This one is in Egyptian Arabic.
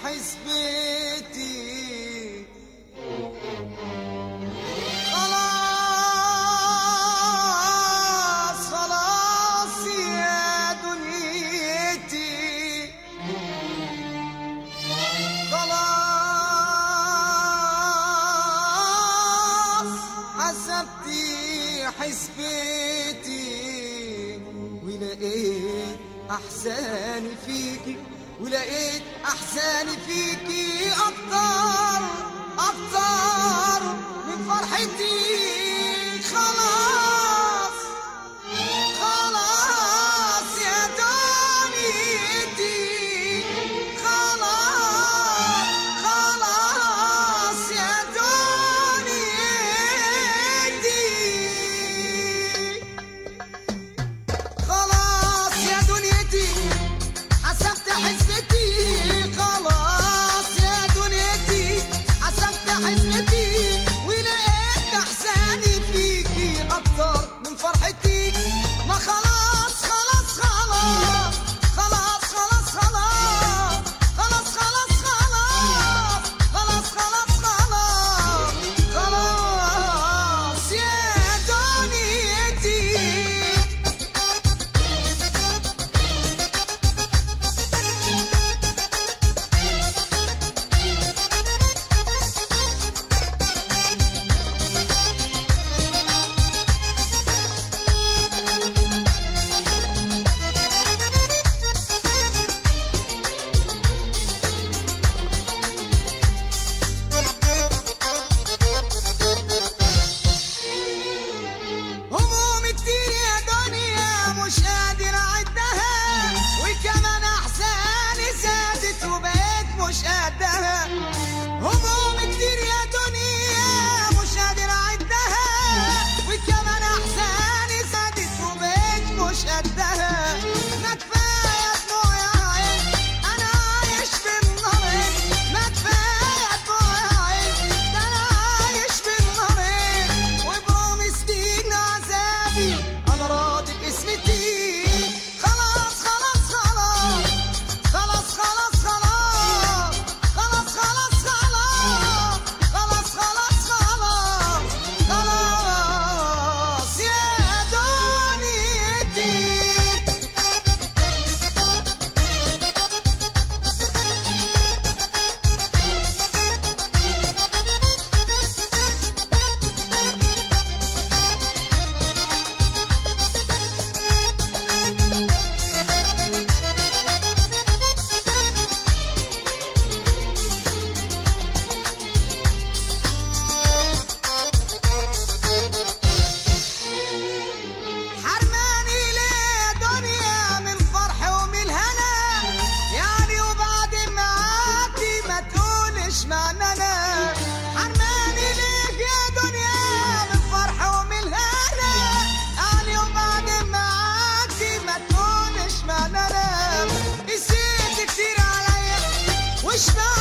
حسبتي خلاص خلاص يا دنيتي خلاص حسبتي حسبتي ولقيت احساني فيكي ولقيت احساني فيكي اكتر اكتر من فرحتي خلاص خلاص يا دنيتي خلاص خلاص يا دنيتي خلاص يا دنيتي حسبت حسبتي خلاص يا دنيتي حسبت حسبتي ولقيت احساني فيكي اكتر من فرحتي ما خلاص خلاص خلاص خلاص خلاص خلاص خلاص خلاص خلاص خلاص خلاص خلاص خلاص يا دنيتي هموم كتير يا دنيا مش قادر اعدها وكمان احزاني زادت وبقيت مش قدها هموم كتير يا دنيا مش قادر اعدها وكمان احزاني زادت وبقيت مش قدها ما كفايه دموع يا عين انا عايش في النار ما كفايه دموع يا عين ده انا عايش في النار وبقوم سنين عذابي انا راضي باسمتي خلاص خلاص خلاص خلاص خلاص خلاص خلاص خلاص خلاص خلاص خلاص خلاص خلاص يا دنيتي حرماني ليه يا دنيا من فرح ومن الهنا يعني وبعد معاكي ما تقولش معنانا حرماني ليه يا دنيا من فرح ومن الهنا يعني وبعد معاكي ما تقولش معنانا قسيت كتير عليا وش